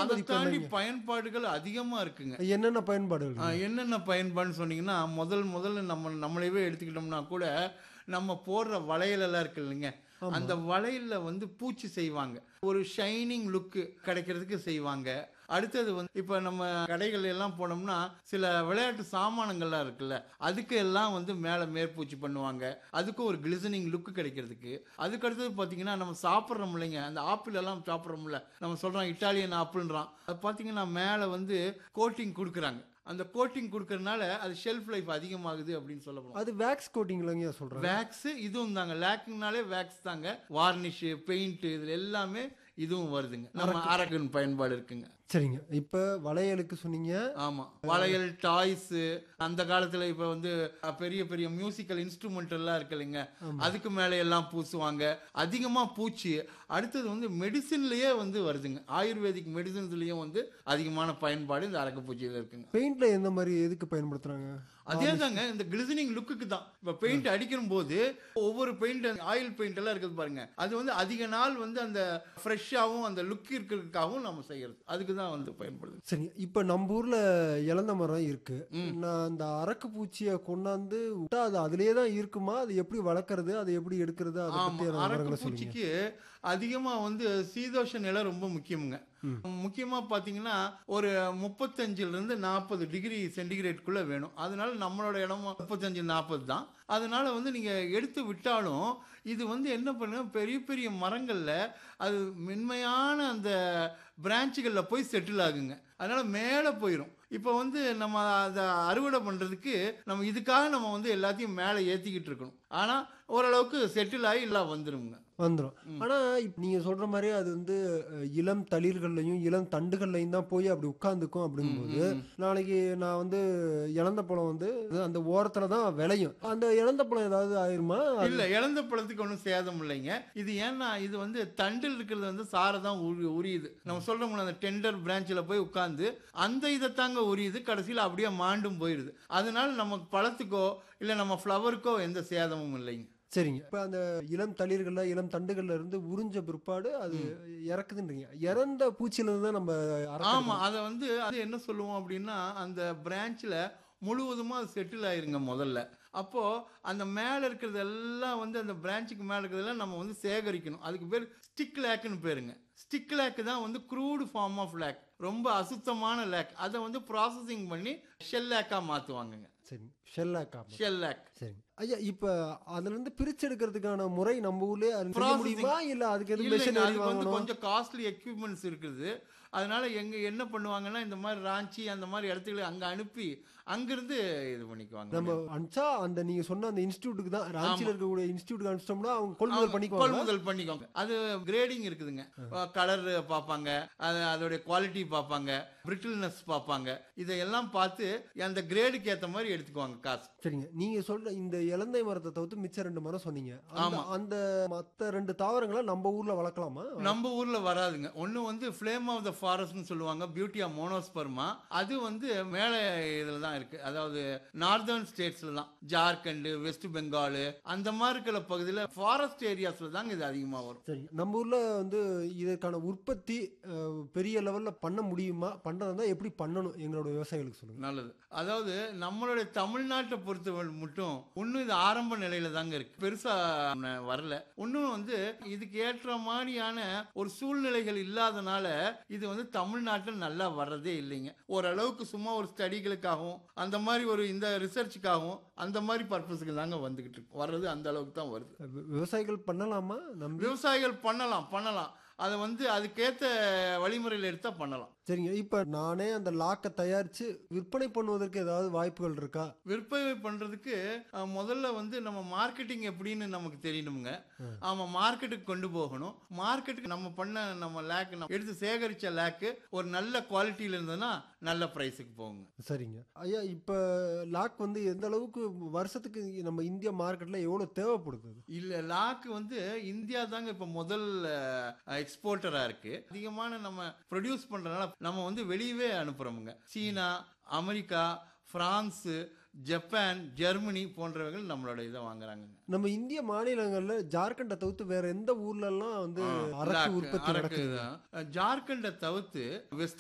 அதை மதிப்பு தாண்டி என்னங்க? பயன்பாடுகள் அதிகமா இருக்குங்க என்னென்ன பயன்பாடுகள் ஆ, என்னென்ன பயன்பாடுன்னு சொன்னீங்கன்னா முதல் முதல்ல நம்ம நம்மளையவே எடுத்துக்கிட்டோம்னா கூட நம்ம போடுற வளையலெல்லாம் இருக்கு இல்லைங்க அந்த வளையல்ல வந்து பூச்சி செய்வாங்க ஒரு ஷைனிங் லுக்கு கிடைக்கிறதுக்கு செய்வாங்க அடுத்தது வந்து இப்போ நம்ம கடைகள் எல்லாம் போனோம்னா சில விளையாட்டு சாமானங்கள்லாம் இருக்குல்ல அதுக்கு எல்லாம் வந்து மேலே மேற்பூச்சி பண்ணுவாங்க அதுக்கு ஒரு கிளிசனிங் லுக்கு கிடைக்கிறதுக்கு அதுக்கு அடுத்தது பார்த்தீங்கன்னா நம்ம சாப்பிட்றோம் இல்லைங்க அந்த ஆப்பிள் எல்லாம் சாப்பிட்றோம்ல நம்ம சொல்கிறோம் இட்டாலியன் ஆப்பிள்ன்றான் அது பார்த்தீங்கன்னா மேலே வந்து கோட்டிங் கொடுக்குறாங்க அந்த கோட்டிங் கொடுக்கறதுனால அது ஷெல்ஃப் லைஃப் அதிகமாகுது அப்படின்னு சொல்ல போகிறோம் அது வேக்ஸ் கோட்டிங்லங்க சொல்றாங்க வேக்ஸ் இதுவும் தாங்க லேக்கிங்னாலே வேக்ஸ் தாங்க வார்னிஷ் பெயிண்ட் இதுல எல்லாமே இதுவும் வருதுங்க நம்ம அரக்கன் பயன்பாடு இருக்குங்க சரிங்க இப்ப வளையலுக்கு சொன்னீங்க ஆமா வளையல் டாய்ஸ் அந்த காலத்துல இப்ப வந்து அஹ், பெரிய பெரிய மியூசிக்கல் இன்ஸ்ட்ருமெண்ட் எல்லாம் இருக்கு இல்லைங்க அதுக்கு மேல எல்லாம் பூசுவாங்க அதிகமா பூச்சி அடுத்தது வந்து மெடிசின்லயே வந்து வருதுங்க ஆயுர்வேதிக் மெடிசின்ஸ்லயும் வந்து அதிகமான பயன்பாடு இந்த அரக்கப்பூச்சியில இருக்குங்க பெயிண்ட்ல எந்த மாதிரி எதுக்கு பயன்படுத்துறாங்க அதே தாங்க இந்த கிளிசனிங் லுக்குக்கு தான் இப்ப பெயிண்ட் அடிக்கும் போது ஒவ்வொரு பெயிண்ட் ஆயில் பெயிண்ட் எல்லாம் இருக்குது பாருங்க அது வந்து அதிக நாள் வந்து அந்த ஃப்ரெஷ்ஷாகவும் அந்த லுக் இருக்கிறதுக்காகவும் நம்ம செய்யறது அதுக்கு தான் வந்து பயன்படுது சரிங்க இப்ப நம்ம ஊர்ல இளந்த மரம் இருக்கு நான் அந்த அரக்கு பூச்சியை கொண்டாந்து விட்டா அது அதுலயே தான் இருக்குமா அது எப்படி வளர்க்கறது அதை எப்படி எடுக்கிறது அதை ஆமா பத்தி எனக்கு அரக்கு விவரங்களை சொல்லுங்க பூச்சிக்கு அதிகமா வந்து சீதோஷ நிலை ரொம்ப முக்கியமுங்க முக்கியமா பாத்தீங்கன்னா ஒரு முப்பத்தஞ்சுல இருந்து நாற்பது டிகிரி சென்டிகிரேட்குள்ள வேணும் அதனால நம்மளோட இடம் முப்பத்தஞ்சு நாற்பது தான் அதனால வந்து நீங்க எடுத்து விட்டாலும் இது வந்து என்ன பண்ணுங்க பெரிய பெரிய மரங்கள்ல அது மென்மையான அந்த பிரான்ச்சுகளில் போய் செட்டில் ஆகுங்க அதனால மேலே போயிடும் இப்போ வந்து நம்ம அதை அறுவடை பண்ணுறதுக்கு நம்ம இதுக்காக நம்ம வந்து எல்லாத்தையும் மேலே ஏற்றிக்கிட்டு இருக்கணும் ஆனால் ஓரளவுக்கு செட்டில் ஆகி எல்லாம் வந்துருங்க வந்துரும் ஆனா இப்ப நீங்க சொல்ற மாதிரி அது வந்து அஹ், இளம் தளிர்கள்லயும் இளம் தண்டுகள்லையும் தான் போய் அப்படி உட்கார்ந்துக்கும் அப்படிங்கும்போது நாளைக்கு நான் வந்து இழந்த பழம் வந்து அந்த ஓரத்துல தான் விளையும் அந்த இழந்த பழம் ஏதாவது ஆயிருமா இல்ல இழந்த பழத்துக்கு ஒன்றும் சேதம் இல்லைங்க இது ஏன்னா இது வந்து தண்டில் இருக்கிறது வந்து சாரை தான் உரி உரியுது நம்ம சொல்றோம்ல அந்த டெண்டர் பிரான்ச்சில் போய் உட்காந்து அந்த இதை தாங்க உரியுது கடைசியில் அப்படியே மாண்டும் போயிடுது அதனால நமக்கு பழத்துக்கோ இல்லை நம்ம ஃப்ளவருக்கோ எந்த சேதமும் இல்லைங்க சரிங்க இப்ப அந்த இளம் தளிர்கள்ல இளம் தண்டுகள்ல இருந்து உறிஞ்ச பிற்பாடு அது இறக்குதுன்றீங்க இறந்த பூச்சியில இருந்து தான் நம்ம அறக்கறது. ஆமா அதை வந்து அது என்ன சொல்லுவோம் அப்படின்னா அந்த பிரான்ச்சில் முழுவதுமா அது செட்டில் ஆயிருங்க முதல்ல அப்போ அந்த மேலே இருக்கிறது எல்லாம் வந்து அந்த பிரான்ச்சுக்கு மேலே இருக்கிறதெல்லாம் நம்ம வந்து சேகரிக்கணும் அதுக்கு பேர் ஸ்டிக் லேக்குன்னு பேருங்க ஸ்டிக் லேக்கு தான் வந்து க்ரூடு ஃபார்ம் ஆஃப் லேக் ரொம்ப அசுத்தமான லேக் அதை வந்து ப்ராசஸிங் பண்ணி ஷெல் லேக்காக மாற்றுவாங்கங்க சரி ஷெல்லாக்காம ஷெல் லேக் சரி ஐயா இப்ப அதுல இருந்து பிரிச்சு எடுக்கிறதுக்கான முறை நம்ம ஊர்லயே அது செய்ய Processing. முடியுமா இல்ல அதுக்கு எதுவும் இல்லைங்க மிஷினரி அதுக்கு வந்து வாங்கணும் கொஞ்சம் காஸ்ட்லி எக்யூப்மெண்ட்ஸ் இருக்குது அதனால எங்க என்ன பண்ணுவாங்கன்னா இந்த மாதிரி ராஞ்சி அந்த மாதிரி இடத்துக்கு அங்க அனுப்பி அங்கிருந்து இது பண்ணிக்குவாங்க நம்ம அனுப்பிச்சா அந்த நீங்க சொன்ன அந்த இன்ஸ்டியூட்டுக்கு தான் ராஞ்சியில் இருக்கக்கூடிய இன்ஸ்டியூட்டுக்கு அனுப்பிச்சிட்டோம்னா அவங்க கொள்முதல் அவங்க பண்ணிக்குவாங்க கொள்முதல் பண்ணிக்கோங்க அது கிரேடிங் இருக்குதுங்க கலர் பார்ப்பாங்க அது அதோடைய குவாலிட்டி பார்ப்பாங்க பிரிட்டில்னஸ் பார்ப்பாங்க இதையெல்லாம் பார்த்து அந்த கிரேடுக்கு ஏற்ற மாதிரி எடுத்துக்குவாங்க காசு சரிங்க நீங்க சொல்ற இந்த இலந்தை மரத்தை தவிர்த்து மிச்ச ரெண்டு மரம் சொன்னீங்க அந்த- ஆமா. அந்த மத்த ரெண்டு தாவரங்களை நம்ம ஊர்ல வளர்க்கலாமா நம்ம ஊர்ல வராதுங்க ஒன்று வந்து ஃப்ளேம் ஆஃப் த ஃபாரஸ்ட்னு சொல்லுவாங்க பியூட்டி ஆஃப் மோனோஸ்பர்மா அது வந்து மேலே இதில் தான் இருக்கு அதாவது நார்தர்ன் ஸ்டேட்ஸ்ல தான் ஜார்க்கண்ட் வெஸ்ட் பெங்கால் அந்த மாதிரி இருக்கிற பகுதியில் ஃபாரஸ்ட் ஏரியாஸ்ல தாங்க இது அதிகமாக வரும் சரி நம்ம ஊர்ல வந்து இதற்கான உற்பத்தி அஹ், பெரிய லெவல்ல பண்ண முடியுமா பண்றதா எப்படி பண்ணணும் எங்களோட விவசாயிகளுக்கு சொல்லுங்க நல்லது அதாவது நம்மளுடைய தமிழ்நாட்டை பொறுத்தவரை மட்டும் இன்னும் இது ஆரம்ப நிலையில தாங்க இருக்கு பெருசா ந- வரல இன்னும் வந்து இதுக்கு ஏற்ற மாதிரியான ஒரு சூழ்நிலைகள் இல்லாதனால இது வந்து தமிழ்நாட்டில் நல்லா வர்றதே இல்லைங்க ஓரளவுக்கு சும்மா ஒரு ஸ்டடிகளுக்காகவும் அந்த மாதிரி ஒரு இந்த ரிசர்ச்சுக்காகவும் அந்த மாதிரி பர்பஸுக்கு தாங்க வந்துகிட்டு இருக்கு வர்றது அந்த அளவுக்கு தான் வருது வி- விவசாயிகள் பண்ணலாமா நம்பி விவசாயிகள் பண்ணலாம் பண்ணலாம் அதை வந்து அதுக்கேற்ற வழிமுறையில் எடுத்தால் பண்ணலாம் சரிங்க இப்ப நானே அந்த லாக்கை தயாரிச்சு விற்பனை பண்ணுவதற்கு ஏதாவது வாய்ப்புகள் இருக்கா விற்பனை பண்றதுக்கு அஹ், முதல்ல வந்து நம்ம மார்க்கெட்டிங் எப்படின்னு நமக்கு தெரியணுங்க ஆமா மார்க்கெட்டுக்கு கொண்டு போகணும் மார்க்கெட்டுக்கு நம்ம பண்ண நம்ம லேக் நம்ம எடுத்து சேகரிச்ச லேக்கு ஒரு நல்ல குவாலிட்டியில இருந்ததுன்னா நல்ல பிரைஸுக்கு போகுங்க சரிங்க ஐயா இப்ப லாக் வந்து எந்த அளவுக்கு வருஷத்துக்கு நம்ம இந்திய மார்க்கெட்ல எவ்வளவு தேவைப்படுது அது? இல்ல லாக்கு வந்து இந்தியா தாங்க இப்ப முதல் எக்ஸ்போர்ட்டரா இருக்கு அதிகமான நம்ம ப்ரொடியூஸ் பண்றதுனால நம்ம வந்து வெளியவே அனுப்புறோமுங்க China America France Japan Germany போன்றவர்கள் நம்மளோட இதை வாங்குறாங்க நம்ம இந்திய மாநிலங்கள்ல ஜார்க்கண்டை தவிர்த்து வேற எந்த ஊர்ல எல்லாம் வந்து அரசு லாக்கு, உற்பத்தி அரக்கு நடக்குது தான். ஜார்க்கண்டை தவிர்த்து வெஸ்ட்